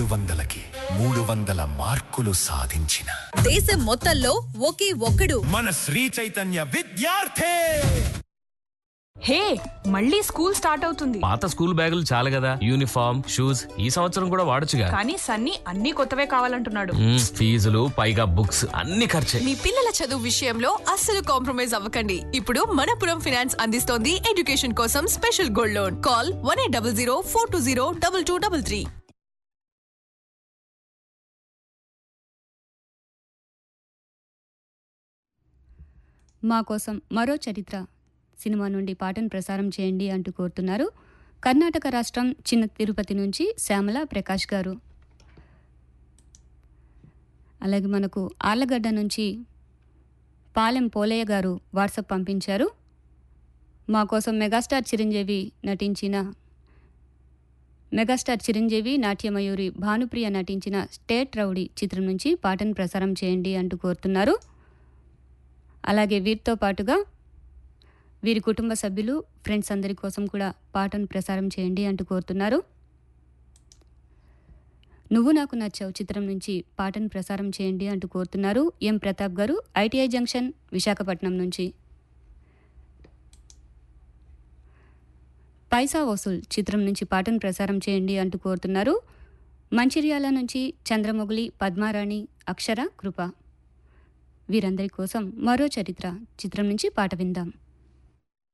మూడు వందలకి మూడు వందల మార్కులు సాధించిన దేశం మొత్తంలో ఒకే ఒక్కడు మన శ్రీ చైతన్య విద్యార్థి హే మళ్ళీ స్కూల్ స్టార్ట్ అవుతుంది పాత స్కూల్ బ్యాగులు చాలు కదా యూనిఫామ్ షూస్ ఈ సంవత్సరం కూడా వాడొచ్చుగా కానీ సన్నీ అన్ని కొత్తవే కావాలంటున్నాడు మ్మ్, ఫీజులు పైగా బుక్స్ అన్ని ఖర్చే మీ పిల్లల చదువు విషయంలో అస్సలు కాంప్రమైజ్ అవ్వకండి ఇప్పుడు మనపురం ఫైనాన్స్ అందిస్తోంది ఎడ్యుకేషన్ కోసం special gold loan call one eight double zero four two zero double two double three మా కోసం మరో చరిత్ర సినిమా నుండి పాటను ప్రసారం చేయండి అంటూ కోరుతున్నారు కర్ణాటక రాష్ట్రం చిన్న తిరుపతి నుంచి శ్యామల ప్రకాష్ గారు అలాగే మనకు ఆర్లగడ్డ నుంచి పాలెం పోలయ్య గారు వాట్సాప్ పంపించారు మా కోసం మెగాస్టార్ చిరంజీవి నటించిన మెగాస్టార్ చిరంజీవి నాట్యమయూరి భానుప్రియ నటించిన స్టేట్ రౌడీ చిత్రం నుంచి పాటను ప్రసారం చేయండి అంటూ కోరుతున్నారు అలాగే వీరితో పాటుగా వీరి కుటుంబ సభ్యులు ఫ్రెండ్స్ అందరి కోసం కూడా పాటను ప్రసారం చేయండి అంటూ కోరుతున్నారు నువ్వు నాకు నచ్చావు చిత్రం నుంచి పాటను ప్రసారం చేయండి అంటూ కోరుతున్నారు ఎం ప్రతాప్ గారు ఐటీఐ జంక్షన్ విశాఖపట్నం నుంచి పైసా వసూల్ చిత్రం నుంచి పాటను ప్రసారం చేయండి అంటూ కోరుతున్నారు మంచిర్యాల నుంచి చంద్రమొగిలి పద్మారాణి అక్షర కృప వీరందరి కోసం మరో చరిత్ర చిత్రం నుంచి పాట విందాం